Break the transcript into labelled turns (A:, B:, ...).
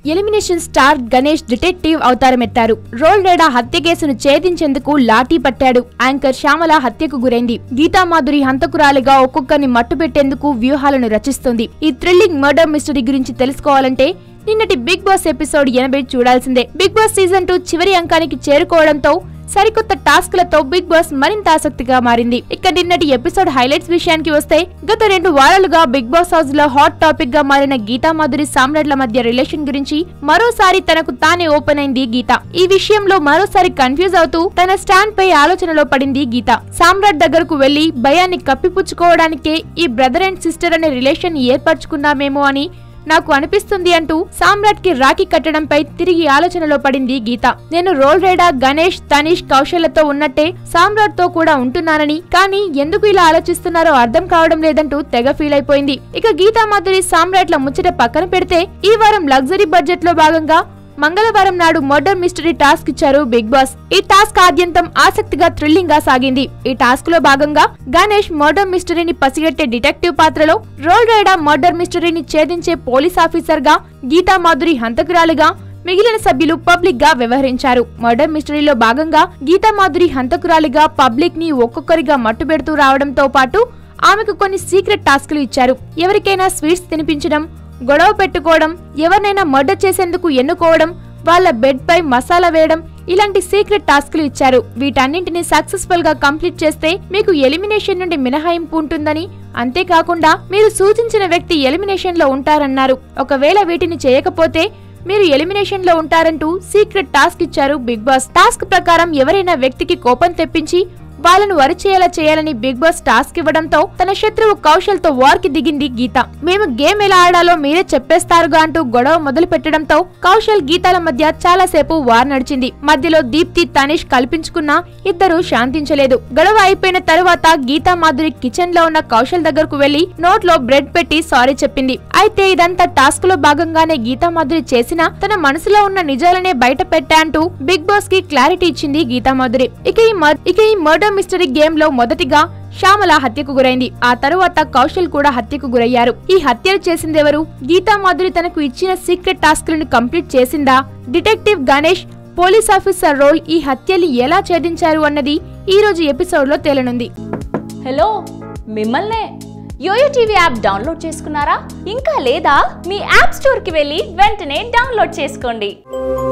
A: elimination star Ganesh detective అవతారమెత్తారు రోల్ రేడా హత్య కేసును ఛేదించేందుకు లాఠీ పట్టాడు యాంకర్ శ్యామల హత్యకు గురైంది గీతామాధురి హంతకురాలిగా ఒక్కొక్కరిని మట్టుపెట్టేందుకు వ్యూహాలను రచిస్తుంది ఈ థ్రిల్లింగ్ మర్డర్ మిస్టరీ గురించి తెలుసుకోవాలంటే నిన్నటి బిగ్ బాస్ ఎపిసోడ్ ఎనభై చూడాల్సిందే బిగ్ బాస్ సీజన్ టూ చివరి అంకానికి చేరుకోవడంతో సరికొత్త టాస్క్ లతో బిగ్ బాస్ మరింత ఆసక్తిగా మారింది ఇక నిన్నటి ఎపిసోడ్ హైలైట్స్ విషయానికి వస్తే గత రెండు వారాలుగా బిగ్ బాస్ హౌస్ లో హాట్ టాపిక్ గా మారిన గీతా మాధురి సామ్రాట్ల మధ్య రిలేషన్ గురించి మరోసారి తనకు తానే ఓపెన్ అయింది గీత ఈ విషయంలో మరోసారి కన్ఫ్యూజ్ అవుతూ తన స్టాండ్ పై ఆలోచనలో పడింది గీత సామ్రాట్ దగ్గరకు వెళ్లి భయాన్ని కప్పిపుచ్చుకోవడానికే ఈ బ్రదర్ అండ్ సిస్టర్ అనే రిలేషన్ ఏర్పరచుకున్నామేమో అని నాకు అనిపిస్తుంది అంటూ సామ్రాట్ కి రాఖీ కట్టడంపై తిరిగి ఆలోచనలో పడింది గీత నేను రోల్ రేడా గణేష్ తనీష్ కౌశల్యతో ఉన్నట్టే సామ్రాట్ తో కూడా ఉంటున్నానని కానీ ఎందుకు ఇలా ఆలోచిస్తున్నారో అర్థం కావడం లేదంటూ తెగ ఫీల్ అయిపోయింది ఇక గీతా మాధురి సామ్రాట్ల ముచ్చట పక్కన పెడితే ఈ వారం లగ్జరీ బడ్జెట్ లో భాగంగా మంగళవారం నాడు మర్డర్ మిస్టరీ టాస్క్ ఇచ్చారు బిగ్ బాస్ ఈ టాస్క్ ఆద్యంతం ఆసక్తిగా థ్రిల్లింగ్ గా సాగింది ఈ టాస్క్ లో భాగంగా గణేష్ మర్డర్ మిస్టరీని పసిగట్టే డిటెక్టివ్ పాత్రలో రోల్ రైడా మర్డర్ మిస్టరీని ఛేదించే పోలీస్ ఆఫీసర్ గా గీతా మాధురి హంతకురాలుగా మిగిలిన సభ్యులు పబ్లిక్ గా వ్యవహరించారు మర్డర్ మిస్టరీలో భాగంగా గీతా మాధురి హంతకురాలిగా పబ్లిక్ ని ఒక్కొక్కరిగా మట్టుబెడుతూ రావడంతో పాటు ఆమెకు కొన్ని సీక్రెట్ టాస్క్లు ఇచ్చారు ఎవరికైనా స్వీట్స్ తినిపించడం గొడవ పెట్టుకోవడం ఎవరినైనా మర్డర్ చేసేందుకు ఎన్నుకోవడం వాళ్ళ బెడ్ పై మసాలా వేయడం ఇలాంటి సీక్రెట్ టాస్క్లు ఇచ్చారు వీటన్నింటిని సక్సెస్ఫుల్ గా కంప్లీట్ చేస్తే మీకు ఎలిమినేషన్ నుండి మినహాయింపు ఉంటుందని అంతేకాకుండా మీరు సూచించిన వ్యక్తి ఎలిమినేషన్ లో ఉంటారన్నారు ఒకవేళ వీటిని చేయకపోతే మీరు ఎలిమినేషన్ లో ఉంటారంటూ సీక్రెట్ టాస్క్ ఇచ్చారు బిగ్ బాస్ టాస్క్ ప్రకారం ఎవరైనా వ్యక్తికి కోపం తెప్పించి వాళ్ళను వరిచేయాలా చేయాలని బిగ్ బాస్ టాస్క్ ఇవ్వడంతో తన శత్రువు కౌశల్ తో వార్ కి దిగింది గీత మేము గేమ్ ఎలా ఆడాలో మీరే చెప్పేస్తారుగా అంటూ గొడవ మొదలు పెట్టడంతో కౌశల్ గీతాల మధ్య చాలా సేపు వార్ నడిచింది మధ్యలో దీప్తి తనీష్ కల్పించుకున్నా ఇద్దరు శాంతించలేదు గొడవ అయిపోయిన తరువాత గీతా మాధురి కిచెన్ లో ఉన్న కౌశల్ దగ్గరకు వెళ్లి నోట్లో బ్రెడ్ పెట్టి సారీ చెప్పింది అయితే ఇదంతా టాస్క్ లో భాగంగానే గీతా మాధురి చేసినా తన మనసులో ఉన్న నిజాలనే బయట పెట్టా అంటూ బిగ్ బాస్ కి క్లారిటీ ఇచ్చింది గీతా మాధురి ఇక ఈ మర్- ఇక ఈ మర్డర్ మిస్టరీ గేమ్ లో మొదటిగా శ్యామల హత్యకు గురైంది ఆ తరువాత కౌశల్ కూడా హత్యకు గురయ్యారు ఈ హత్యలు చేసిందెవరు గీతా మాధురి తనకు ఇచ్చిన సీక్రెట్ టాస్క్లను కంప్లీట్ చేసిందా detective Ganesh police officer role ఈ హత్యలు ఎలా ఛేదించారు అన్నది ఈ రోజు ఎపిసోడ్ లో తేలనుంది
B: హలో మిమ్మల్నే యోయో టీవీ యాప్ డౌన్లోడ్ చేసుకున్నారా ఇంకా లేదా మీ యాప్ స్టోర్కి వెళ్ళి వెంటనే డౌన్లోడ్ చేసుకోండి